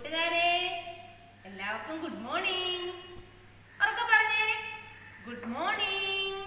കൂട്ടുകാരെ എല്ലാവർക്കും good morning ഉറക്കെ പറഞ്ഞേ ഗുഡ് മോർണിംഗ്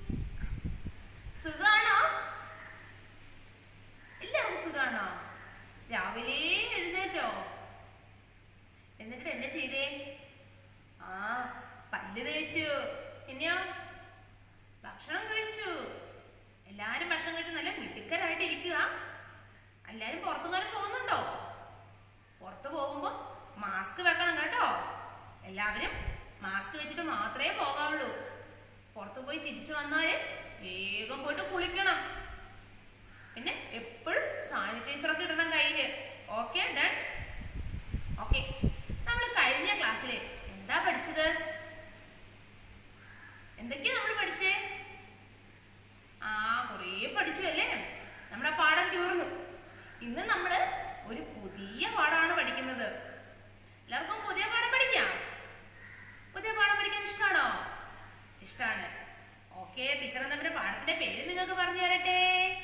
സുഖാണോ എല്ലാവർക്കും സുഖാണോ രാവിലെ എഴുന്നേറ്റോ എന്നിട്ട് എന്നെ ചെയ്തേ ആ പല്ല് തേച്ചു പിന്നെയോ ഭക്ഷണം കഴിച്ചു എല്ലാരും ഭക്ഷണം കഴിച്ച് നല്ല മിടുക്കരായിട്ട് ഇരിക്കുക എല്ലാരും പുറത്തുകാരും പോകുന്നുണ്ടോ പുറത്ത് പോകുമ്പോ മാസ്ക് വെക്കണം കേട്ടോ എല്ലാവരും മാസ്ക് വെച്ചിട്ട് മാത്രമേ പോകാവുള്ളൂ പുറത്ത് പോയി തിരിച്ചു വന്നാല് വേഗം പോയിട്ട് കുളിക്കണം പിന്നെ എപ്പോഴും സാനിറ്റൈസർ ഒക്കെ ഇടണം കയ്യില് ഓക്കെ ഡൺ ഓക്കെ നമ്മൾ കഴിഞ്ഞ ക്ലാസ്സില് എന്താ പഠിച്ചത് എന്തൊക്കെയാ നമ്മൾ പഠിച്ചേ ആ കുറേ പഠിച്ചു അല്ലേ നമ്മുടെ പാഠം തീർന്നു ഇന്ന് നമ്മള് ഒരു പുതിയ പാഠമാണ് പഠിക്കുന്നത് എല്ലാവർക്കും പുതിയ പാഠം പഠിക്കാം പുതിയ പാഠം പഠിക്കാൻ ഇഷ്ടമാണോ ഇഷ്ടമാണ് ഓക്കെ ടീച്ചർ നമ്മുടെ പാഠത്തിന്റെ പേര് നിങ്ങൾക്ക് പറഞ്ഞു തരട്ടെ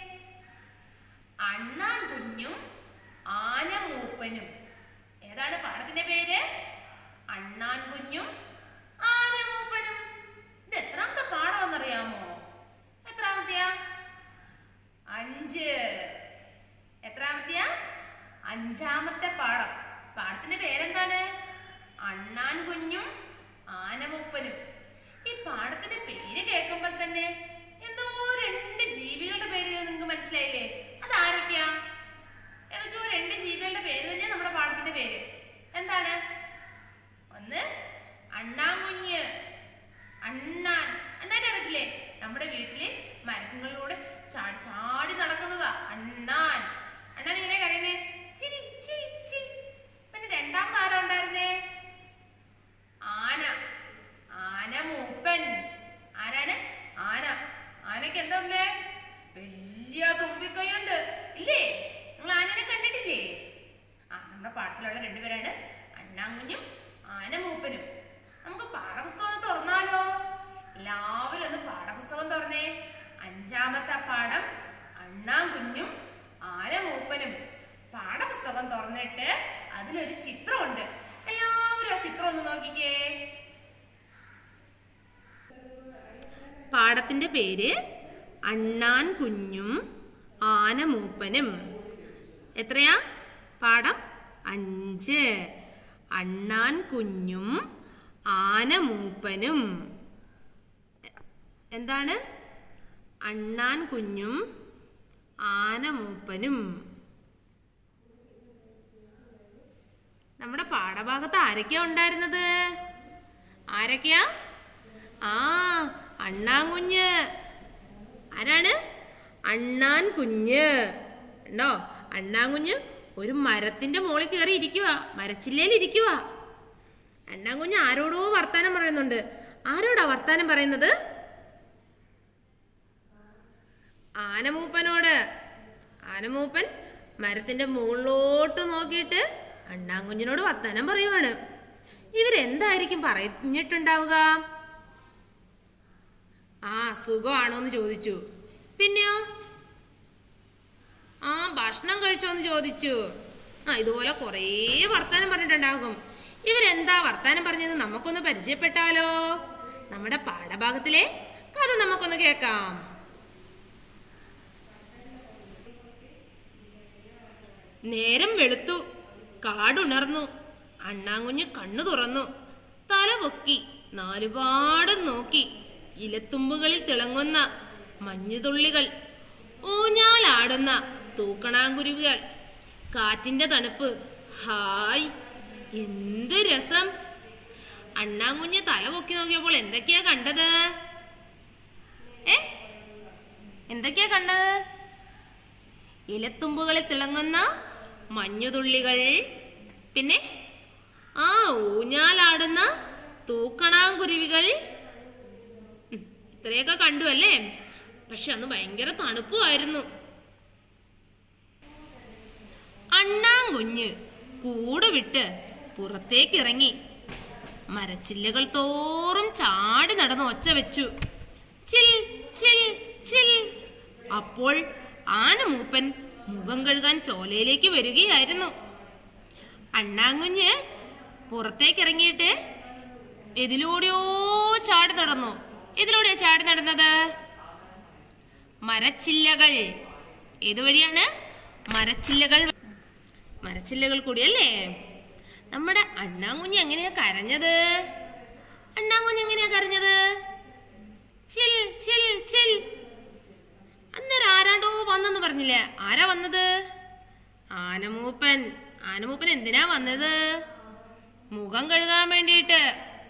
അണ്ണാൻ കുഞ്ഞും ആന മൂപ്പനും ഏതാണ് പാഠത്തിന്റെ പേര് അണ്ണാൻ കുഞ്ഞും ആന മൂപ്പനും ഇത് എത്രാമത്തെ പാഠമാണെന്നറിയാമോ എത്രാമത്തെയാ അഞ്ച് എത്രാമത്തെയാ അഞ്ചാമത്തെ പാഠം പാഠത്തിന്റെ പേരെന്താണ് അണ്ണാൻ കുഞ്ഞും ആനമുപ്പനും ഈ പാഠത്തിന്റെ പേര് കേൾക്കുമ്പോൾ തന്നെ എന്തോ രണ്ട് ജീവികളുടെ പേരുകൾ നിങ്ങൾക്ക് മനസ്സിലായില്ലേ അതാരൊക്കെയാ ഏതൊക്കെയോ രണ്ട് ജീവികളുടെ പേര് തന്നെയാ നമ്മുടെ പാഠത്തിന്റെ പേര് എന്താണ് ഒന്ന് അണ്ണാങ്കുഞ്ഞ് അണ്ണാൻ അണ്ണാൻ അറിയത്തില്ലേ നമ്മുടെ വീട്ടില് മരങ്ങളിലൂടെ ചാടി ചാടി നടക്കുന്നതാ അണ്ണാൻ അണ്ണാൻ ഇങ്ങനെ കരയുന്നേ ചിൽ ചിൽ ചിൽ പിന്നെ രണ്ടാമത് ആരാ ഉണ്ടായിരുന്നേ ആന ആന മൂപ്പൻ ആരാണ് ആന ആനക്ക് എന്താ ഉള്ളേ വലിയ തുമ്പിക്കൈയുണ്ട് ഇല്ലേ നിങ്ങൾ ആനനെ കണ്ടിട്ടില്ലേ ആ നമ്മുടെ പാഠത്തിലുള്ള രണ്ടുപേരാണ് അണ്ണാങ്കുഞ്ഞും ആന മൂപ്പനും നമുക്ക് പാഠപുസ്തകം ഒന്ന് തുറന്നാലോ എല്ലാവരും ഒന്ന് പാഠപുസ്തകം തുറന്നേ അഞ്ചാമത്തെ പാഠം അണ്ണാങ്കുഞ്ഞും ആന മൂപ്പനും പാഠപുസ്തകം തുറന്നിട്ട് അതിലൊരു ചിത്രമുണ്ട് എല്ലാവരും ആ ചിത്രം ഒന്ന് നോക്കിക്കേ പാഠത്തിന്റെ പേര് അണ്ണാൻ കുഞ്ഞും ആന മൂപ്പനും എത്രയാ പാഠം അഞ്ച് അണ്ണാൻ കുഞ്ഞും ആന മൂപ്പനും എന്താണ് അണ്ണാൻ കുഞ്ഞും ആന മൂപ്പനും നമ്മുടെ പാഠഭാഗത്ത് ആരൊക്കെയാ ഉണ്ടായിരുന്നത് ആരൊക്കെയാ ആ അണ്ണാൻ കുഞ്ഞ് ആരാണ് അണ്ണാൻ കുഞ്ഞ് ഉണ്ടോ അണ്ണാൻ കുഞ്ഞ് ഒരു മരത്തിന്റെ മുകളിൽ കയറി ഇരിക്കുക മരച്ചില്ലയിൽ ഇരിക്കുക അണ്ണാൻ കുഞ്ഞ് ആരോടോ വർത്താനം പറയുന്നുണ്ട് ആരോടാ വർത്താനം പറയുന്നത് ആനമൂപ്പനോട് ആനമൂപ്പൻ മരത്തിന്റെ മുകളിലോട്ട് നോക്കിയിട്ട് അണ്ണാങ്കുഞ്ഞിനോട് വർത്താനം പറയുവാണ് ഇവരെന്തായിരിക്കും പറഞ്ഞിട്ടുണ്ടാവുക ആ സുഖമാണോ എന്ന് ചോദിച്ചു പിന്നെയോ ആ ഭക്ഷണം കഴിച്ചോന്ന് ചോദിച്ചു ആ ഇതുപോലെ കുറേ വർത്താനം പറഞ്ഞിട്ടുണ്ടാകും ഇവരെന്താ വർത്താനം പറഞ്ഞത് നമുക്കൊന്ന് പരിചയപ്പെട്ടാലോ നമ്മുടെ പാഠഭാഗത്തിലെ കഥ നമുക്കൊന്ന് കേൾക്കാം നേരം വെളുത്തു കാടുണർന്നു അണ്ണാങ്കുഞ്ഞ് കണ്ണു തുറന്നു തല പൊക്കി നാലുപാടും നോക്കി ഇലത്തുമ്പുകളിൽ തിളങ്ങുന്ന മഞ്ഞുതുള്ളികൾ ഊഞ്ഞാലാടുന്ന തൂക്കണാങ്കുരുവികൾ കാറ്റിന്റെ തണുപ്പ് ഹായ് എന്ത് രസം അണ്ണാങ്കുഞ്ഞ് തല പൊക്കി നോക്കിയപ്പോൾ എന്തൊക്കെയാ കണ്ടത് ഏ എന്തൊക്കെയാ കണ്ടത് ഇലത്തുമ്പുകളിൽ തിളങ്ങുന്ന മഞ്ഞുതുള്ളികൾ പിന്നെ ആ ഊഞ്ഞാലാടുന്ന തൂക്കണാങ്കുരുവികൾ ഉം, ഇത്രയൊക്കെ കണ്ടു അല്ലേ പക്ഷെ അന്ന് ഭയങ്കര തണുപ്പുമായിരുന്നു അണ്ണാങ്കുഞ്ഞ് കൂട് വിട്ട് പുറത്തേക്കിറങ്ങി മരച്ചില്ലകൾ തോറും ചാടി നടന്ന് ഒച്ച വെച്ചു ചിൽ ചിൽ ചിൽ അപ്പോൾ ആനമൂപ്പൻ മുഖം കഴുകാൻ ചോലയിലേക്ക് വരികയായിരുന്നു അണ്ണാങ്കുഞ്ഞ് പുറത്തേക്ക് ഇറങ്ങിയിട്ട് ഇതിലൂടെയോ ചാടി നടന്നു ഇതിലൂടെയാ ചാടി നടന്നത് മരച്ചില്ലകൾ ഏതുവഴിയാണ് മരച്ചില്ലകൾ മരച്ചില്ലകൾ കൂടിയല്ലേ നമ്മുടെ അണ്ണാങ്കുഞ്ഞ് എങ്ങനെയാ കരഞ്ഞത് അണ്ണാങ്കുഞ്ഞ് എങ്ങനെയാ കരഞ്ഞത് ചിൽ ചിൽ ചിൽ അന്നേരം ആരാണ്ടോ വന്നെന്ന് പറഞ്ഞില്ലേ ആരാ വന്നത് ആനമൂപ്പൻ ആനമൂപ്പൻ എന്തിനാ വന്നത് മുഖം കഴുകാൻ വേണ്ടിയിട്ട്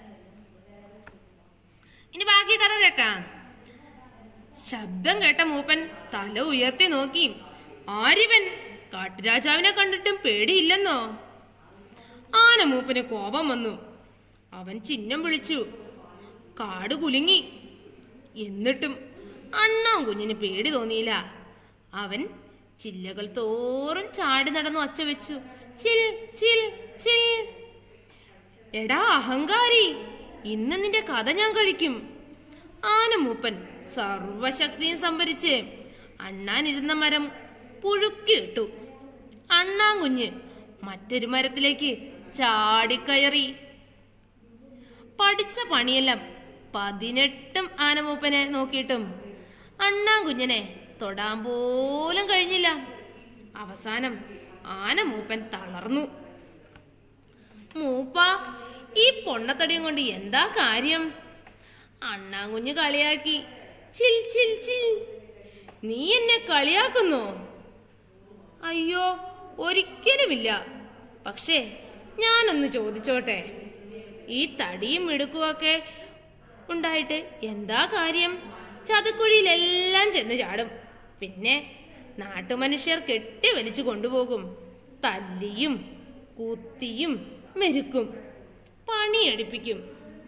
ഇനി ബാക്കി കഥ കേക്കാം ശബ്ദം കേട്ട മൂപ്പൻ തല ഉയർത്തി നോക്കി ആരിവൻ കാട്ടുരാജാവിനെ കണ്ടിട്ടും പേടിയില്ലെന്നോ ആന മൂപ്പന് കോപം വന്നു അവൻ ചിഹ്നം വിളിച്ചു കാട് കുലുങ്ങി എന്നിട്ടും അണ്ണാൻ കുഞ്ഞിന് പേടി തോന്നിയില്ല അവൻ ചില്ലകൾ തോറും ചാടി നടന്നു ഒച്ച വെച്ചു ചിൽ ചിൽ ചിൽ എടാ അഹങ്കാരി ഇന്ന് നിന്റെ കഥ ഞാൻ കഴിക്കും ആനമൂപ്പൻ സർവശക്തിയും സംഭരിച്ച് അണ്ണാനിരുന്ന മരം പുഴുക്കിയിട്ടു അണ്ണാൻ കുഞ്ഞ് മറ്റൊരു മരത്തിലേക്ക് ചാടിക്കയറി പഠിച്ച പണിയെല്ലാം പതിനെട്ടും ആനമൂപ്പനെ നോക്കിയിട്ടും അണ്ണാൻ കുഞ്ഞിനെ തൊടാൻ പോലും കഴിഞ്ഞില്ല അവസാനം ആനമൂപ്പൻ തളർന്നു മൂപ്പ ഈ പൊണ്ണത്തടിയും കൊണ്ട് എന്താ കാര്യം അണ്ണാങ്കുഞ്ഞ് കളിയാക്കി ചിൽ ചിൽ ചിൽ നീ എന്നെ കളിയാക്കുന്നോ അയ്യോ ഒരിക്കലുമില്ല പക്ഷേ ഞാനൊന്ന് ചോദിച്ചോട്ടെ ഈ തടിയും മിടുക്കുമൊക്കെ ഉണ്ടായിട്ട് എന്താ കാര്യം ചതുക്കുഴിയിലെല്ലാം ചെന്ന് ചാടും പിന്നെ നാട്ടുമനുഷ്യർ കെട്ടി വലിച്ചു കൊണ്ടുപോകും തല്ലിയും കുത്തിയും മെരുക്കും പണിയെടുപ്പിക്കും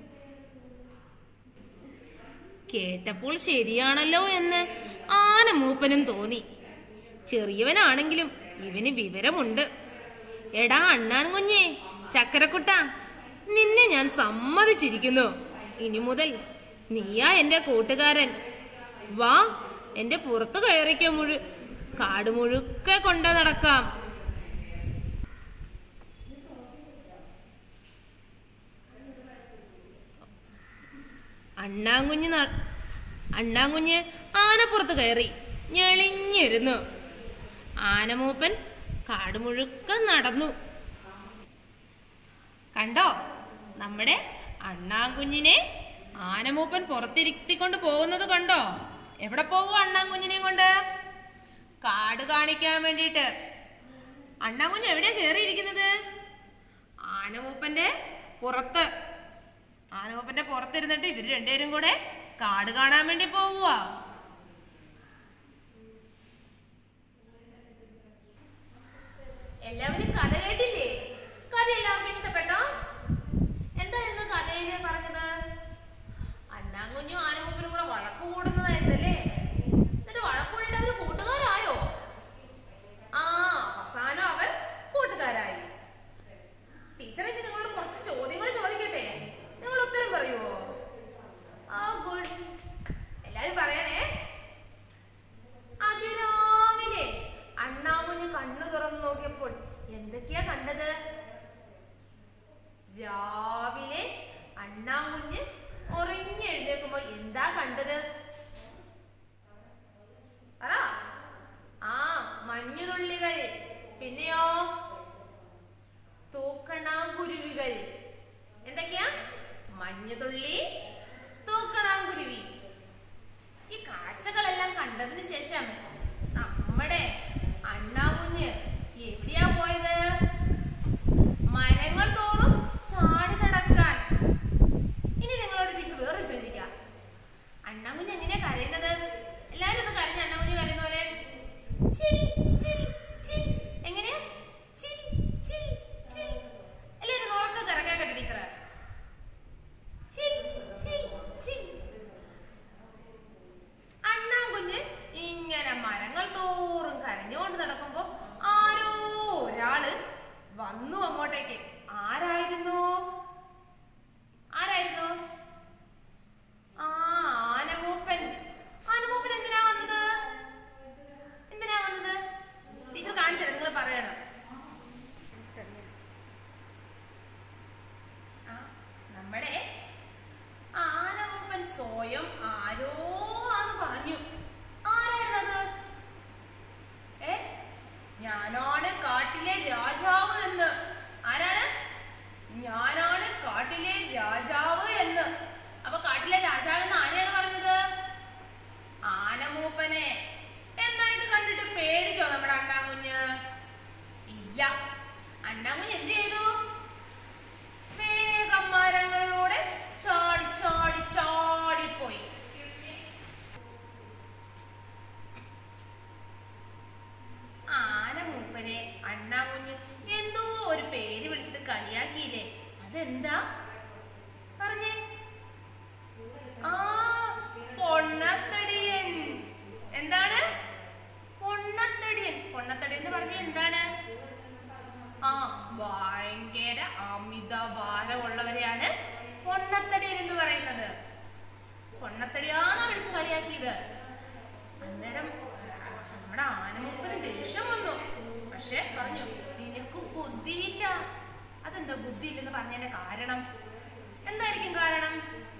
കേട്ടപ്പോൾ ശരിയാണല്ലോ എന്ന് ആന മൂപ്പനും തോന്നി ചെറിയവനാണെങ്കിലും ഇവന് വിവരമുണ്ട് എടാ അണ്ണാൻ കുഞ്ഞേ ചക്കരക്കുട്ട നിന്നെ ഞാൻ സമ്മതിച്ചിരിക്കുന്നു ഇനി മുതൽ നീയാ എന്റെ കൂട്ടുകാരൻ വാ എന്റെ പുറത്ത് കയറിക്ക മുഴു കാട് മുഴുക്കെ കൊണ്ട് നടക്കാം അണ്ണാങ്കുഞ്ഞ് ന- അണ്ണാങ്കുഞ്ഞ് ആനപ്പുറത്ത് കയറി ഞെളിഞ്ഞിരുന്നു ആനമൂപ്പൻ കാട് മുഴുക്ക നടന്നു കണ്ടോ നമ്മുടെ അണ്ണാങ്കുഞ്ഞിനെ ആനമൂപ്പൻ പുറത്തിരുത്തിക്കൊണ്ട് പോകുന്നത് കണ്ടോ എവിടെ പോവും അണ്ണാങ്കുഞ്ഞിനെയും കൊണ്ട് കാട് കാണിക്കാൻ വേണ്ടിയിട്ട് അണ്ണാങ്കുഞ്ഞ് എവിടെയാ കയറിയിരിക്കുന്നത് ആനമൂപ്പന്റെ പുറത്ത് ആനമൂപ്പന്റെ പുറത്തിരുന്നിട്ട് ഇവര് രണ്ടുപേരും കൂടെ കാട് കാണാൻ വേണ്ടി പോവുക എല്ലാവരും കഥ കേട്ടില്ലേ കഥ എല്ലാവർക്കും ഇഷ്ടപ്പെട്ടോ എന്തായിരുന്നു കഥയില് പറഞ്ഞത് അണ്ണാങ്കുഞ്ഞും ആനമൂപ്പനും കൂടെ വഴക്ക് കൂടുന്നതായിരുന്നല്ലേ എന്നിട്ട് വഴക്ക് കൂടിയിട്ട് അവര് കൂട്ടുകാരായോ ആ അവസാനം അവർ കൂട്ടുകാരായി ടീച്ചർ ഇനി നിങ്ങളോട് കുറച്ച് ചോദ്യങ്ങൾ ചോദിക്കട്ടെ നിങ്ങൾ ഉത്തരം പറയുമോ ആ ഗുഡ് എല്ലാരും പറയണേ അതിരാവിലെ അണ്ണാകുഞ്ഞ് കണ്ണു തുറന്നു നോക്കിയപ്പോൾ എന്തൊക്കെയാ കണ്ടത് രാവിലെ അണ്ണാകുഞ്ഞ് ഉറങ്ങി എഴുന്നേക്കുമ്പോ എന്താ കണ്ടത് പറ ആ മഞ്ഞുതുള്ളികൾ പിന്നെയോ തൂക്കണാങ്കുരുവികൾ എന്തൊക്കെയാ മഞ്ഞുതുള്ളി തൂക്കണാങ്കുരുവി ഈ കാഴ്ചകളെല്ലാം കണ്ടതിന് ശേഷം നമ്മുടെ അണ്ണാകുഞ്ഞ് എവിടെയാ പോയത് മരങ്ങൾ തോറും ചാടി നടക്കാൻ ഇനി നിങ്ങളോട് ടീച്ചർ വേറൊരു ചോദിക്കാം അണ്ണാകുഞ്ഞ് എങ്ങനെയാ കരയുന്നത് എല്ലാരും ഒന്ന് കരഞ്ഞ അണ്ണാകുഞ്ഞ് കരയുന്ന പോലെ ചിൽ ചിൽ ചിൽ എങ്ങനെയാ ചിൽ ചിൽ ചിൽ എല്ലാരും ഉറക്കം കറക്കാൻ കേട്ടോ ടീച്ചർ ചിൽ ചിൽ ചിൽ അണ്ണാൻകുഞ്ഞ് ഇങ്ങനെ മരങ്ങൾ തോറും കരഞ്ഞുകൊണ്ട് നടക്കുമ്പോ ആരോ ഒരാള് വന്നു അങ്ങോട്ടേക്ക് ആരായിരുന്നു ആരായിരുന്നു ആ ആനമൂപ്പൻ ആനമൂപ്പൻ എന്തിനാ വന്നത് എന്തിനാ വന്നത് ടീച്ചർ കാണിച്ചത് നിങ്ങൾ പറയണം മൂപ്പനെ എന്നാ ഇത് കണ്ടിട്ട് പേടിച്ചോ നമ്മുടെ അണ്ണാങ്കുഞ്ഞ് ഇല്ല അണ്ണാങ്കുഞ്ഞ് എന്ത് ചെയ്തു വേഗം മരങ്ങളിലൂടെ ചാടി ചാടി ചാടിപ്പോയി ആന മൂപ്പനെ അണ്ണാകുഞ്ഞ് എന്തോ ഒരു പേര് വിളിച്ചിട്ട് കളിയാക്കിയില്ലേ അതെന്താ പറഞ്ഞേ ആ പൊണ്ണത്തടിയൻ എന്താണ് പൊണ്ണത്തടിയൻ പൊണ്ണത്തടിയൻ എന്ന് പറഞ്ഞ എന്താണ് ആ ഭയങ്കര അമിത ഭാരമുള്ളവരെയാണ് പൊണ്ണത്തടിയൻ എന്ന് പറയുന്നത് പൊണ്ണത്തടിയാന്ന് വിളിച്ച് കളിയാക്കിയത് അന്നേരം ആ, നമ്മുടെ ആനമൂപ്പന് ദേഷ്യം വന്നു പക്ഷെ പറഞ്ഞു നിനക്ക് ബുദ്ധിയില്ല അതെന്താ ബുദ്ധിയില്ലെന്ന് പറഞ്ഞതിന്റെ കാരണം എന്തായിരിക്കും കാരണം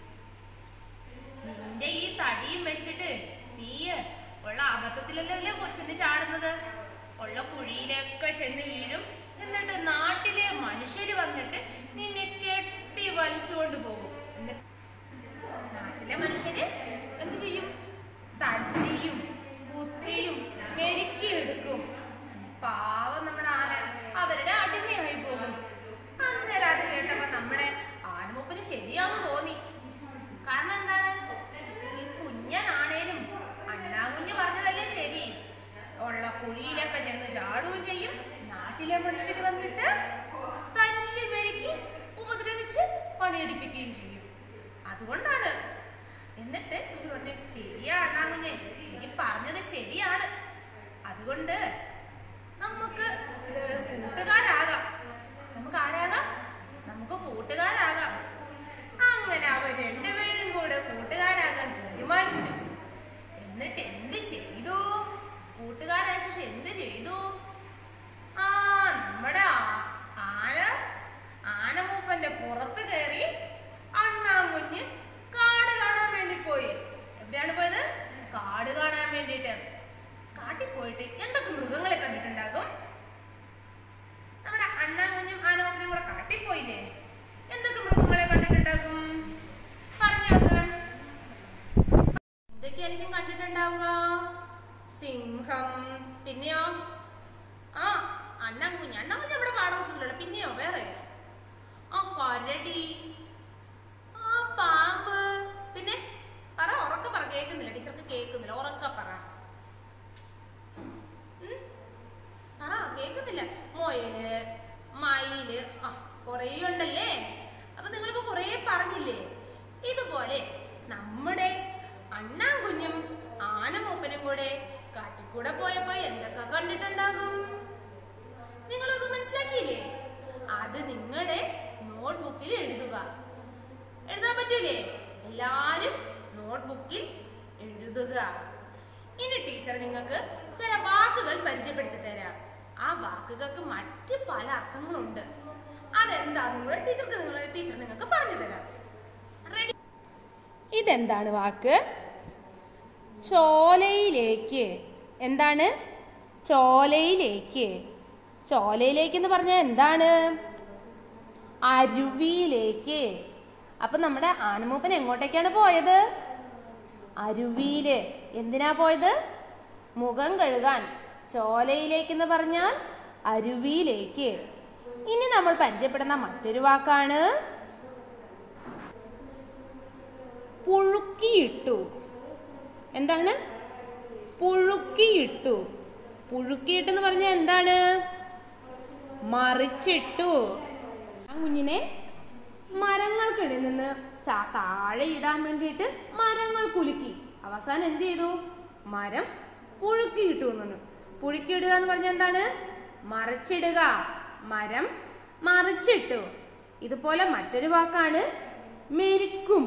നിന്റെ ഈ തടിയും വെച്ചിട്ട് നീ ഉള്ള അബദ്ധത്തിലല്ലേ അല്ലേ ചെന്ന് ചാടുന്നത് ഉള്ള കുഴിയിലൊക്കെ ചെന്ന് വീഴും എന്നിട്ട് നാട്ടിലെ മനുഷ്യര് വന്നിട്ട് നിന്നെ കെട്ടി വലിച്ചുകൊണ്ട് പോകും എന്നിട്ട് നാട്ടിലെ മനുഷ്യര് എന്ത് ചെയ്യും തല്ലിയും കുത്തിയും മെരുക്കിയെടുക്കും പാവം നമ്മുടെ ആന അവരുടെ അടിമയായി പോകും അന്നേരം അത് കേട്ടപ്പോ നമ്മുടെ ആനമൂപ്പന് ശരിയാന്ന് തോന്നി കാരണം എന്താണ് ഈ കുഞ്ഞനാണേലും അണ്ണാകുഞ്ഞ് പറഞ്ഞതല്ലേ ശരി ഉള്ള കുഴിയിലൊക്കെ ചെന്ന് ചാടുകയും ചെയ്യും നാട്ടിലെ മനുഷ്യർ വന്നിട്ട് തല്ലി മെരുക്കി ഉപദ്രവിച്ച് പണിയെടുപ്പിക്കുകയും ചെയ്യും അതുകൊണ്ടാണ് എന്നിട്ട് ഇവര് പറഞ്ഞു ശരിയാ അണ്ണാകുഞ്ഞെ നീ പറഞ്ഞത് ശരിയാണ് അതുകൊണ്ട് നമുക്ക് ഏർ, കൂട്ടുകാരാകാം നമുക്ക് ആരാകാം നമുക്ക് കൂട്ടുകാരാകാം അങ്ങനെ അവർ രണ്ടുപേരും കൂടെ കൂട്ടുകാരാകാൻ തീരുമാനിച്ചു എന്നിട്ട് എന്ത് ചെയ്തു കൂട്ടുകാരായ ശേഷം എന്ത് ചെയ്തു ആ നമ്മുടെ ആ- ആന ആനമൂപ്പന്റെ പുറത്ത് കയറി അണ്ണാങ്കുഞ്ഞ് കാട് കാണാൻ വേണ്ടി പോയി എവിടെയാണ് പോയത് കാട് കാണാൻ വേണ്ടിയിട്ട് കാട്ടിൽ പോയിട്ട് എന്തൊക്കെ മൃഗങ്ങളെ കണ്ടിട്ടുണ്ടാകും നമ്മുടെ അണ്ണാങ്കുഞ്ഞും ആനമൂപ്പനും കൂടെ കാട്ടിൽ പോയില്ലേ എന്തൊക്കെ മൃഗങ്ങളെ കണ്ടിട്ടുണ്ടാകും പറഞ്ഞു നോക്ക് എന്തൊക്കെയായിരിക്കും കണ്ടിട്ടുണ്ടാവുക സിംഹം പിന്നെയോ ആ അണ്ണാങ്കുഞ്ഞ് അണ്ണാങ്കുഞ്ഞ് നമ്മുടെ പാഠപുസ്തകത്തിലുള്ള പിന്നെയോ വേറെ ആ കരടി ആ പാമ്പ് പിന്നെ പറ ഉറക്ക പറ കേൾക്കുന്നില്ല ടീച്ചർക്ക് കേൾക്കുന്നില്ല ഉറക്ക പറ ഉം? പറ കേൾക്കുന്നില്ല മുയല് മയില് ആ കൊറേ ഉണ്ടല്ലേ അപ്പൊ നിങ്ങളിപ്പോ കൊറേ പറഞ്ഞില്ലേ ഇതുപോലെ നമ്മുടെ അണ്ണാങ്കുഞ്ഞും ആനമൂപ്പനും കൂടെ കാട്ടിക്കൂടെ പോയപ്പോ എന്തൊക്കെ കണ്ടിട്ടുണ്ടാകും നിങ്ങളത് മനസ്സിലാക്കിയില്ലേ അത് നിങ്ങളുടെ നോട്ട്ബുക്കിൽ എഴുതുക എഴുതാൻ പറ്റൂലേ എല്ലാരും നോട്ട്ബുക്കിൽ എഴുതുക ഇനി ടീച്ചർ നിങ്ങൾക്ക് ചില വാക്കുകൾ പരിചയപ്പെടുത്തി തരാം ആ വാക്കുകൾക്ക് മറ്റ് പല അർത്ഥങ്ങളുണ്ട് അതെന്താന്നും കൂടെ ടീച്ചർക്ക് നിങ്ങൾ ടീച്ചർ നിങ്ങൾക്ക് പറഞ്ഞു തരാം റെഡി ഇതെന്താണ് വാക്ക് ചോലയിലേക്ക് എന്താണ് ചോലയിലേക്ക് ചോലയിലേക്ക് എന്ന് പറഞ്ഞാൽ എന്താണ് അരുവിയിലേക്ക് അപ്പൊ നമ്മുടെ ആനമൂപ്പൻ എങ്ങോട്ടേക്കാണ് പോയത് അരുവിയില് എന്തിനാ പോയത് മുഖം കഴുകാൻ ചോലയിലേക്ക് എന്ന് പറഞ്ഞാൽ അരുവിയിലേക്ക് ഇനി നമ്മൾ പരിചയപ്പെടുന്ന മറ്റൊരു വാക്കാണ് പുഴുക്കിയിട്ടു എന്താണ് പുഴുക്കിയിട്ടു പുഴുക്കിയിട്ട് എന്ന് പറഞ്ഞാൽ എന്താണ് മറിച്ചിട്ടു ആ കുഞ്ഞിനെ മരങ്ങൾക്കിടയിൽ നിന്ന് ചാ താഴെ ഇടാൻ വേണ്ടിയിട്ട് മരങ്ങൾ കുലുക്കി അവസാനം എന്ത് ചെയ്തു മരം പുഴുക്കിയിട്ടു എന്ന് പറഞ്ഞു പുഴുക്കിയിടുക എന്ന് പറഞ്ഞാൽ എന്താണ് മറിച്ചിടുക മരം മറിച്ചിട്ടു ഇതുപോലെ മറ്റൊരു വാക്കാണ് മെരുക്കും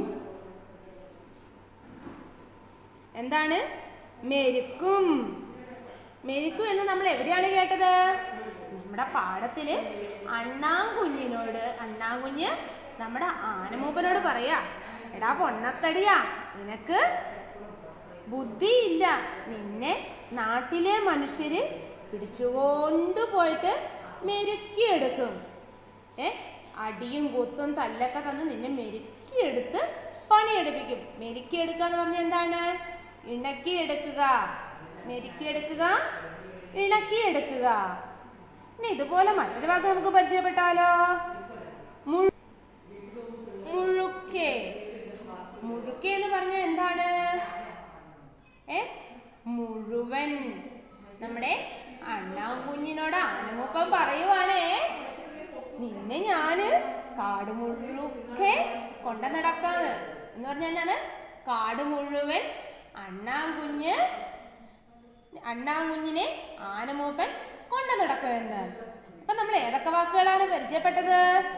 എന്താണ് മെരുക്കും മെരുക്കും എന്ന് നമ്മൾ എവിടെയാണ് കേട്ടത് നമ്മുടെ പാഠത്തില് അണ്ണാങ്കുഞ്ഞിനോട് അണ്ണാങ്കുഞ്ഞ് നമ്മുടെ ആനമൂപ്പനോട് പറയാ എടാ പൊണ്ണത്തടിയാ നിനക്ക് ബുദ്ധിയില്ല നിന്നെ നാട്ടിലെ മനുഷ്യര് പിടിച്ചുകൊണ്ട് പോയിട്ട് മെരുക്കിയെടുക്കും ഏ അടിയും കുത്തും തല്ലൊക്കെ തന്ന് നിന്നെ മെരുക്കിയെടുത്ത് പണിയെടുപ്പിക്കും മെരുക്കിയെടുക്കുക എന്ന് പറഞ്ഞാൽ എന്താണ് ഇണക്കിയെടുക്കുക മെരുക്കിയെടുക്കുക ഇണക്കിയെടുക്കുക ഇനി ഇതുപോലെ മറ്റൊരു വാക്ക് നമുക്ക് പരിചയപ്പെട്ടാലോ മുഴു മുഴുക്കെ മുഴുക്കെ എന്ന് പറഞ്ഞാൽ എന്താണ് ഏ മുഴുവൻ നമ്മുടെ അണ്ണാൻ കുഞ്ഞിനോട് ആനമൂപ്പൻ പറയുവാണേ നിന്നെ ഞാന് കാട് മുഴുക്കെ കൊണ്ട നടക്കാന്ന് എന്ന് പറഞ്ഞാൽ എന്താണ് കാട് മുഴുവൻ അണ്ണാൻ കുഞ്ഞ് അണ്ണാൻ കുഞ്ഞിനെ ആനമൂപ്പൻ കൊണ്ട നടക്കുമെന്ന് അപ്പൊ നമ്മൾ ഏതൊക്കെ വാക്കുകളാണ് പരിചയപ്പെട്ടത്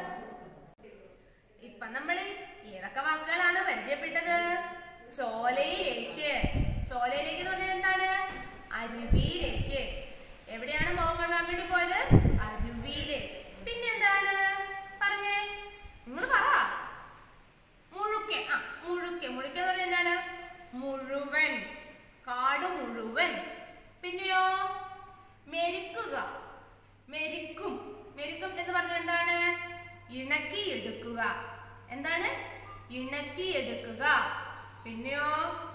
ഇപ്പൊ നമ്മൾ ഏതൊക്കെ വാക്കുകളാണ് പരിചയപ്പെട്ടത് ചോലയിലേക്ക് ചോലയിലേക്ക് എന്ന് പറഞ്ഞാൽ എന്താണ് അരുവിയിലേക്ക് എവിടെയാണ് മോഹൻ കഴുകാൻ വേണ്ടി പോയത് അരുവിയില് പിന്നെ എന്താണ് പറഞ്ഞേ നിങ്ങൾ പറ മുഴുക്കെ ആ മുഴുക്കെ മുഴുക്കെ എന്ന് പറഞ്ഞാൽ എന്താണ് മുഴുവൻ കാട് മുഴുവൻ പിന്നെയോ മെരിക്കുക മെരിക്കും മെരിക്കും എന്ന് പറഞ്ഞാൽ എന്താണ് ഇണക്കി എടുക്കുക എന്താണ് ഇണക്കി എടുക്കുക പിന്നെയോ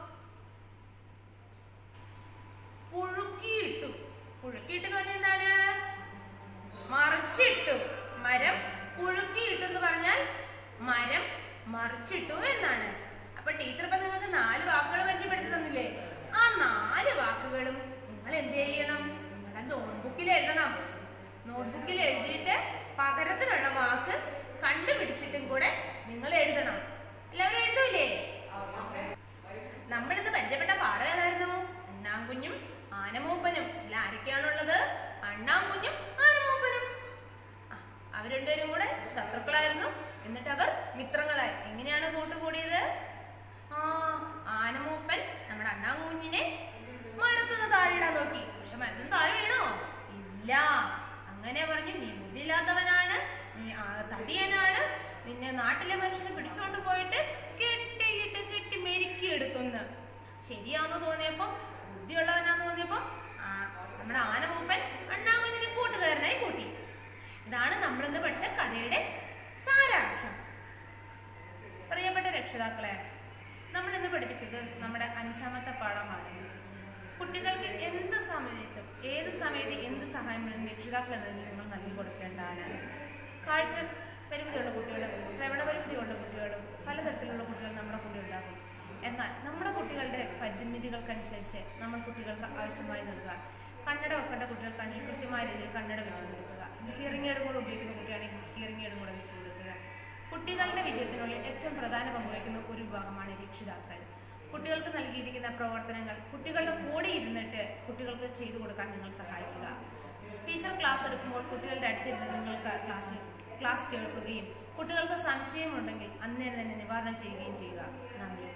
പുഴുക്കിയിട്ടു പുഴുക്കിയിട്ട് എന്ന് പറഞ്ഞാൽ എന്താണ് മറിച്ചിട്ടു മരം പുഴുക്കിയിട്ടു എന്ന് പറഞ്ഞാൽ മരം മറിച്ചിട്ടു എന്നാണ് അപ്പൊ ടീച്ചർ ഇപ്പൊ നിങ്ങൾക്ക് നാല് വാക്കുകൾ പരിചയപ്പെടുത്തി തന്നില്ലേ ആ നാല് വാക്കുകളും നിങ്ങൾ എന്ത് ചെയ്യണം നിങ്ങളുടെ നോട്ട്ബുക്കിൽ എഴുതണം നോട്ട്ബുക്കിൽ എഴുതിയിട്ട് പകരത്തിലുള്ള വാക്ക് കണ്ടുപിടിച്ചിട്ടും കൂടെ നിങ്ങൾ എഴുതണം എല്ലാവരും എഴുതൂലേ നമ്മൾ ഇന്ന് പരിചയപ്പെട്ട പാഠം ഏതായിരുന്നു അണ്ണാങ്കുഞ്ഞും ആനമൂപ്പനും ഇതിൽ ആരൊക്കെയാണുള്ളത് അണ്ണാങ്കുഞ്ഞും ആനമൂപ്പനും ആ, അവർ രണ്ടുപേരും കൂടെ ശത്രുക്കളായിരുന്നു എന്നിട്ട് അവർ മിത്രങ്ങളായി എങ്ങനെയാണ് കൂട്ടുകൂടിയത് ആ ആനമൂപ്പൻ നമ്മുടെ അണ്ണാങ്കുഞ്ഞിനെ മരത്തുനിന്ന് താഴെയിടാൻ നോക്കി പക്ഷെ മരത്തുനിന്ന് താഴെ വീണോ ഇല്ല അങ്ങനെ പറഞ്ഞു നീ ബുദ്ധിയില്ലാത്തവനാണ് നീ ആ, തടിയനാണ് നിന്നെ നാട്ടിലെ മനുഷ്യനെ പിടിച്ചോണ്ട് പോയിട്ട് കെട്ടിയിട്ട് കെട്ടി മെരുക്കി എടുക്കുന്നു ശരിയാന്ന് തോന്നിയപ്പോ ബുദ്ധിയുള്ളവനാന്ന് തോന്നിയപ്പോ ആ, നമ്മുടെ ആനമൂപ്പൻ അണ്ണാമഞ്ഞിനെ കൂട്ടുകാരനായി കൂട്ടി ഇതാണ് നമ്മളിന്ന് പഠിച്ച കഥയുടെ സാരാംശം പ്രിയപ്പെട്ട രക്ഷിതാക്കളെ നമ്മൾ ഇന്ന് പഠിപ്പിച്ചത് നമ്മുടെ അഞ്ചാമത്തെ പാഠമാണ് കുട്ടികൾക്ക് എന്ത് സമയത്തും ഏത് സമയത്ത് എന്ത് സഹായം വേണം രക്ഷിതാക്കൾ എന്നതിൽ നിങ്ങൾ നൽകി കൊടുക്കേണ്ടതാണ് കാഴ്ച പരിമിതിയുള്ള കുട്ടികളും ശ്രവണ പരിമിതിയുള്ള കുട്ടികളും പലതരത്തിലുള്ള കുട്ടികൾ നമ്മുടെ കൂടെ ഉണ്ടാകും എന്നാൽ നമ്മുടെ കുട്ടികളുടെ പരിമിതികൾക്കനുസരിച്ച് നമ്മൾ കുട്ടികൾക്ക് ആവശ്യമായി നൽകുക കണ്ണട വെക്കേണ്ട കുട്ടികൾ കണ്ണിൽ കൃത്യമായ രീതിയിൽ കണ്ണട വെച്ച് കൊടുക്കുക ഹിയറിംഗ് എയ്ഡും കൂടെ ഉപയോഗിക്കുന്ന കുട്ടിയാണെങ്കിൽ ഹിയറിംഗ് എയ്ഡും കൂടെ വെച്ച് കൊടുക്കുക കുട്ടികളുടെ വിജയത്തിനുള്ള ഏറ്റവും പ്രധാന പങ്കുവഹിക്കുന്ന ഒരു വിഭാഗമാണ് രക്ഷിതാക്കൾ കുട്ടികൾക്ക് നൽകിയിരിക്കുന്ന പ്രവർത്തനങ്ങൾ കുട്ടികളുടെ കൂടെ ഇരുന്നിട്ട് കുട്ടികൾക്ക് ചെയ്തു കൊടുക്കാൻ നിങ്ങൾ സഹായിക്കുക ടീച്ചർ ക്ലാസ് എടുക്കുമ്പോൾ കുട്ടികളുടെ അടുത്തിരുന്ന് നിങ്ങൾക്ക് ക്ലാസ്സിൽ ക്ലാസ് കേൾക്കുകയും കുട്ടികൾക്ക് സംശയമുണ്ടെങ്കിൽ അന്നേരം തന്നെ നിവാരണം ചെയ്യുകയും ചെയ്യുക നന്ദി